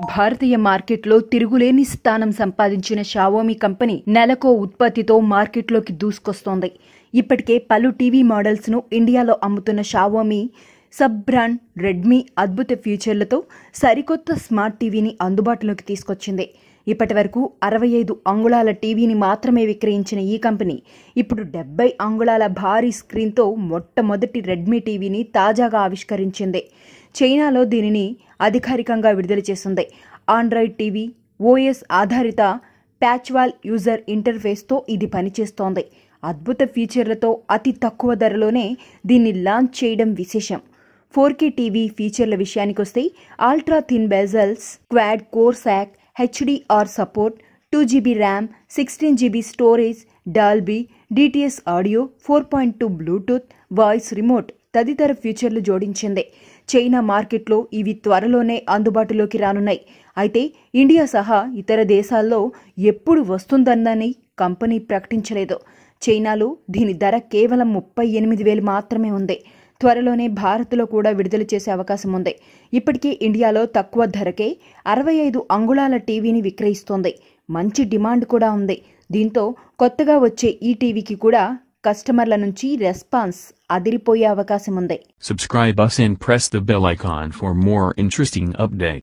భారతీయ మార్కెట్లో తిరుగులేని స్థానం సంపాదించిన షావోమి కంపెనీ నెలకో ఉత్పత్తితో మార్కెట్లోకి దూసుకొస్తోంది ఇప్పటికే పలు టీవీ మోడల్స్ ను ఇండియాలో అమ్ముతున్న షావోమి సబ్ బ్రాండ్ రెడ్మీ అద్భుత ఫీచర్లతో సరికొత్త స్మార్ట్ టీవీని అందుబాటులోకి తీసుకొచ్చింది ఇప్పటి వరకు అరవై ఐదు అంగుళాల టీవీని మాత్రమే విక్రయించిన ఈ కంపెనీ ఇప్పుడు డెబ్బై అంగుళాల భారీ స్క్రీన్తో మొట్టమొదటి రెడ్మీ టీవీని తాజాగా ఆవిష్కరించింది చైనాలో దీనిని అధికారికంగా విడుదల చేసింది ఆండ్రాయిడ్ టీవీ ఓఎస్ ఆధారిత ప్యాచ్వాల్ యూజర్ ఇంటర్ఫేస్తో ఇది పనిచేస్తోంది అద్భుత ఫీచర్లతో అతి తక్కువ ధరలోనే దీన్ని లాంచ్ చేయడం విశేషం ఫోర్ కే టీవీ ఫీచర్ల విషయానికొస్తే ultra thin bezels quad core SOC HDR support two GB RAM sixteen GB storage Dolby DTS audio four point two bluetooth voice remote తదితర ఫీచర్లు జోడించింది చైనా మార్కెట్లో ఇవి త్వరలోనే అందుబాటులోకి రానున్నాయి అయితే ఇండియా సహా ఇతర దేశాల్లో ఎప్పుడు వస్తుందన్నని కంపెనీ ప్రకటించలేదు చైనాలో దీని ధర కేవలం ముప్పై ఎనిమిది వేలు మాత్రమే ఉంది త్వరలోనే భారత్లో కూడా విడుదల చేసే అవకాశం ఉంది ఇప్పటికే ఇండియాలో తక్కువ ధరకే అరవై ఐదు అంగుళాల టీవీని విక్రయిస్తోంది మంచి డిమాండ్ కూడా ఉంది దీంతో కొత్తగా వచ్చే ఈ టీవీకి కూడా కస్టమర్ల నుంచి రెస్పాన్స్ అదిరిపోయే అవకాశం ఉంది Subscribe us and press the bell icon for more interesting updates.